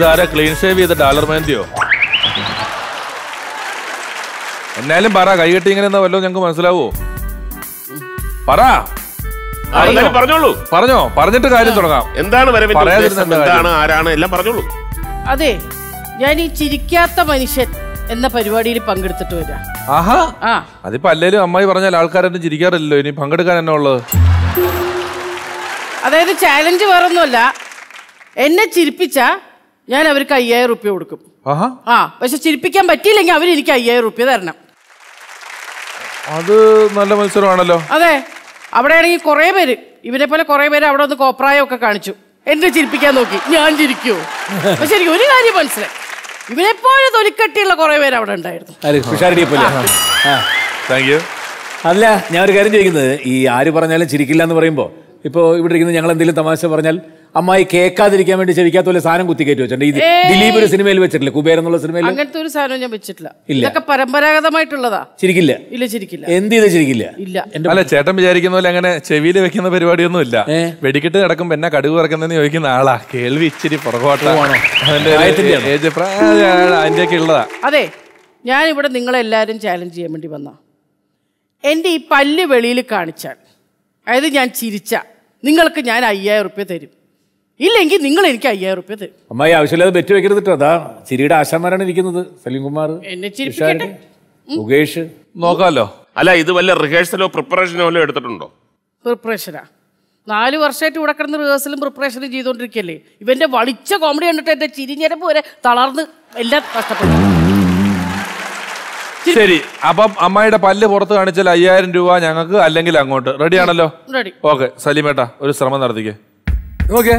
ഇതാരാ clean shave ചെയ്ത ഡാലർ മേന്തിയോ എന്നാലും പറ കൈകെട്ടി ഇങ്ങനെ എന്നാ വല്ലോ ഞങ്ങൾക്ക് മനസ്സിലാവോ പറ ആ, എന്തായാലും പറഞ്ഞോളൂ പറഞ്ഞോ പറഞ്ഞിട്ട് കാര്യം തുടങ്ങാം എന്താണ് വരവിന്റെ പറയാതിരുന്ന ഉദ്ദേശം എന്താ എന്താണ് ആരാണ് എല്ലാം പറഞ്ഞോളൂ അതെ ഞാൻ ഈ ചിരിക്കാത്ത മനുഷ്യൻ എന്ന പരിപാടിയിൽ പങ്കെടുത്തിട്ട് വരാം ആഹാ ആ അതിപ്പോ അല്ലേലും അമ്മായി പറഞ്ഞാൽ ആൾക്കാരൊന്നും ചിരിക്കാറില്ലല്ലോ ഇനി പങ്കെടുക്കാൻ എന്നാ ഉള്ളത് അതായത് ചാലഞ്ച് വേറൊന്നുമല്ല എന്നെ ചിരിപ്പിച്ച ഞാൻ അവർക്ക് അയ്യായിരം റുപ്യ കൊടുക്കും ആഹാ ആ പക്ഷെ ചിരിപ്പിക്കാൻ പറ്റിയില്ലെങ്കിൽ അവർ എനിക്ക് അയ്യായിരം റുപ്യ തരണം അത് നല്ല മത്സരമാണല്ലോ അതെ അവിടെ ആണെങ്കിൽ കുറേ പേര് ഇവരെ പോലെ കുറേ പേര് അവിടെ ഒന്ന് കോപ്രായം ഒക്കെ കാണിച്ചു എന്നെ ചിരിപ്പിക്കാൻ നോക്കി ഞാൻ ചിരിക്കുവോ പക്ഷെ എനിക്ക് ഒരു കാര്യം മനസ്സിലായി ഇവനെ പോലെ തൊലിക്കട്ടിയുള്ള കുറേ പേര് അവിടെ ഉണ്ടായിരുന്നു ആര് പിഷാരടിയെ പോലെ ആ താങ്ക് യു അല്ല ഞാൻ ഒരു കാര്യം ചോദിക്കുന്നത് ഈ ആര് പറഞ്ഞാലും ചിരിക്കില്ല എന്ന് പറയുമ്പോൾ ഇപ്പോൾ ഇവിടെ ഇരിക്കുന്ന ഞങ്ങൾ എന്തെങ്കിലും തമാശ പറഞ്ഞാൽ അമ്മായി കേൾക്കാതിരിക്കാൻ വേണ്ടി ചെവിക്കാത്ത പോലെ സാധനം കുത്തി കയറ്റി വെച്ചിട്ടുണ്ട് ഇത് ഏയ്. ദിലീപ് ഒരു സിനിമയിൽ വെച്ചിട്ടില്ലേ കുബേർ എന്നുള്ള സിനിമയിൽ അങ്ങനത്തെ ഒരു സാധനം ഞാൻ വെച്ചിട്ടില്ല ഇല്ല. ഇതൊക്കെ പരമ്പരാഗതമായിട്ടുള്ളതാ ചിരിക്കില്ല ഇല്ല ചിരിക്കില്ല എന്ത് ചെയ്ത് ചിരിക്കില്ല ഇല്ല അല്ല ചേട്ടൻ വിചാരിക്കുന്ന പോലെ അങ്ങനെ ചെവിയിൽ വെക്കുന്ന പരിപാടിയൊന്നും ഇല്ല ഏ? വെടിക്കെട്ട് കിടക്കുമ്പോ എന്നാ കടുവ് ഇറക്കുന്നതെന്ന് ചോദിക്കുന്ന ആളാ കേൾവി ഇച്ചിരി പുറകോട്ടാണ് പ്രായത്തിന്റെയാണോ? അതിന്റെ ഒക്കെ ഉള്ളതാ അതെ ഞാൻ ഇവിടെ നിങ്ങളെല്ലാവരും ചാലഞ്ച് ചെയ്യാൻ വേണ്ടി വന്ന എൻ്റെ ഈ പല്ല് വെളിയിൽ കാണിച്ചാൽ അതായത് ഞാൻ ചിരിച്ച നിങ്ങൾക്ക് ഞാൻ അയ്യായിരം റുപ്യ തരും ഇല്ലെങ്കിൽ നിങ്ങൾ എനിക്ക് അയ്യായിരം റുപ്യ തരും അമ്മായി ആവശ്യമില്ലാതെ ബെറ്റ് വെക്കരുത് കേട്ടോ അതാ ചിരിയുടെ ആശാന്മാരാണ് ഇരിക്കുന്നത് സലീംകുമാർ എന്നെ ചിരിപ്പിക്കട്ടെ മുകേഷ് നോക്കാമല്ലോ അല്ല ഇത് വല്ല റിഹേഴ്സലോ പ്രിപ്പറേഷനോ വല്ലതും എടുത്തിട്ടുണ്ടോ പ്രിപ്പറേഷനാ നാല് വർഷമായിട്ട് ഇവിടെ കിടന്ന് റിഹേഴ്സലും പ്രിപ്പറേഷനും ചെയ്തുകൊണ്ടിരിക്കുകയല്ലേ ഇവന്റെ വളിച്ച കോമഡി കണ്ടിട്ട് എന്റെ ചിരിഞ്ഞരപ്പ് വരെ തളർന്ന് എല്ലാം കഷ്ടപ്പെട്ടു ശരി അപ്പം അമ്മായിയുടെ പല്ല് പുറത്ത് കാണിച്ചാൽ അയ്യായിരം രൂപ ഞങ്ങൾക്ക് അല്ലെങ്കിൽ അങ്ങോട്ട് റെഡി ആണല്ലോ റെഡി ഓക്കെ സലീമേട്ടാ ഒരു ശ്രമം നടത്തിക്കേ ഓക്കെ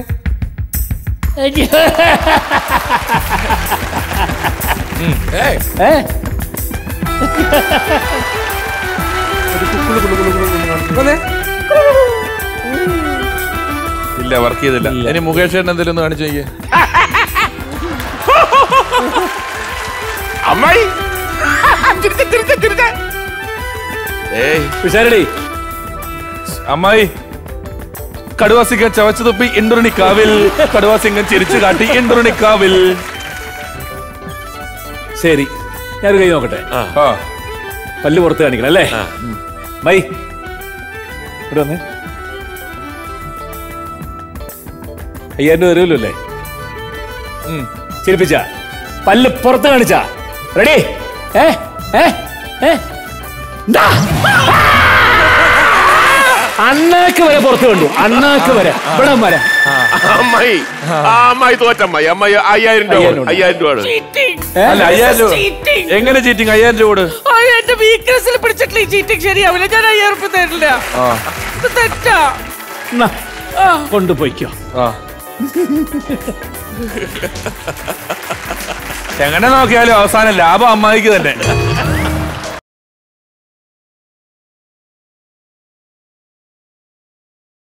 ഏ ഇല്ല വർക്ക് ചെയ്തില്ല ഇനി മുകേഷ് ചേട്ടൻ എന്തെങ്കിലും ഒന്ന് കാണിച്ചു നോക്കിയേ അമ്മായി ചിരിച്ച്, ചിരിച്ച്, ചിരിച്ച്. ഏയ് പിഷാരടി അമ്മായി കടുവാസിംഗം ചവച്ചു തുപ്പി ഇണ്ടുണിക്കാവിൽ കടുവാസിംഗം ചിരിച്ചു കാട്ടി ഇണ്ടുണിക്കാവിൽ ശരി ഞാനൊരു കൈ നോക്കട്ടെ ആ പല്ല് പുറത്ത് കാണിക്കണം അല്ലേ ഉം. മൈ ഇവിടെ വന്ന് അയ്യായിരം രൂപ തരുമല്ലോ അല്ലേ ഉം. ചിരിപ്പിച്ച പല്ല് പുറത്ത് കാണിച്ച റെഡി ഏ ഏ ഏ ദാ. അണ്ണാക്ക് വരെ പുറത്ത് കണ്ടു അണ്ണാക്ക് വരെ ഇവിടെ വരെ അമ്മായി ആ അമ്മായി തോറ്റമ്മായി അമ്മായി അയ്യായിരം രൂപ അയ്യായിരം കൊടു. അയ്യായിരം രൂപ കൊടു. അല്ല അയ്യായിരം രൂപ Cheating. എങ്ങനെ ചീറ്റിങ് അയ്യായിരം രൂപ കൊടു എന്റെ വീക്ക്നെസ്സിൽ പിടിച്ചിട്ടില്ല ഈ ചീറ്റിംഗ് ശരിയാവില്ല ഞാൻ അയ്യായിരം റുപ്യ തരില്ല ആ ഇത് തെറ്റാ എന്നാ, ആ, കൊണ്ടുപോയിക്കോ ആ എങ്ങനെ നോക്കിയാലും അവസാനം ലാഭം അമ്മായിക്ക് തന്നെ